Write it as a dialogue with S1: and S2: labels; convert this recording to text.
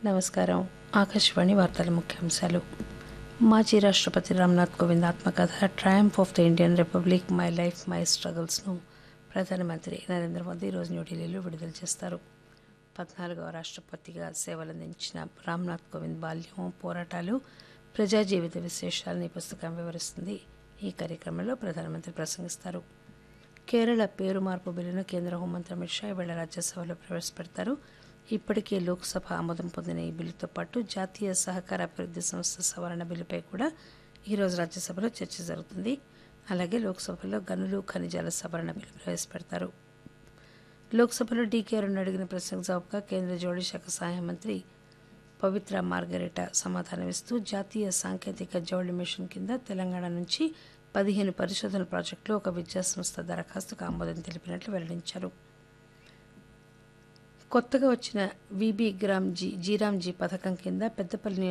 S1: నమస్కారం ఆకాశవాణి వార్తల ముఖ్యాంశాలు మాజీ రాష్ట్రపతి రామ్నాథ్ కోవింద్ ఆత్మకథ triumph of the Indian republic my life my స్ట్రగుల్స్ను ప్రధానమంత్రి నరేంద్ర మోదీ ఈరోజు న్యూఢిల్లీలో విడుదల చేస్తారు పద్నాలుగవ రాష్ట్రపతిగా సేవలందించిన రామ్నాథ్ కోవింద్ బాల్యం పోరాటాలు ప్రజా జీవిత విశేషాలను ఈ పుస్తకం వివరిస్తుంది ఈ కార్యక్రమంలో ప్రధానమంత్రి ప్రసంగిస్తారు కేరళ పేరు మార్పు బిల్లును కేంద్ర హోంమంత్రి అమిత్ షా ఇవాళ రాజ్యసభలో ప్రవేశపెడతారు ఇప్పటికే లోక్సభ ఆమోదం పొందిన ఈ బిల్లుతో పాటు జాతీయ సహకార అభివృద్ధి సంస్థ సవరణ బిల్లుపై కూడా ఈరోజు రాజ్యసభలో చర్చ జరుగుతుంది అలాగే లోక్సభలో గనులు ఖనిజాల సవరణ బిల్లు ప్రవేశపెడతారు లోక్సభలో డీకే అరుణ్ అడిగిన ప్రశ్నకు జవాబుగా కేంద్ర జౌళి శాఖ సహాయ మంత్రి పవిత్ర మార్గరెట సమాధానమిస్తూ జాతీయ సాంకేతిక జౌళి మిషన్ కింద తెలంగాణ నుంచి పదిహేను పరిశోధన ప్రాజెక్టులు ఒక విద్యాసంస్థ దరఖాస్తుకు ఆమోదం తెలిపినట్లు వెల్లడించారు కొత్తగా వచ్చిన విబి గ్రామ్ జీ జీరామ్జీ పథకం కింద పెద్దపల్లి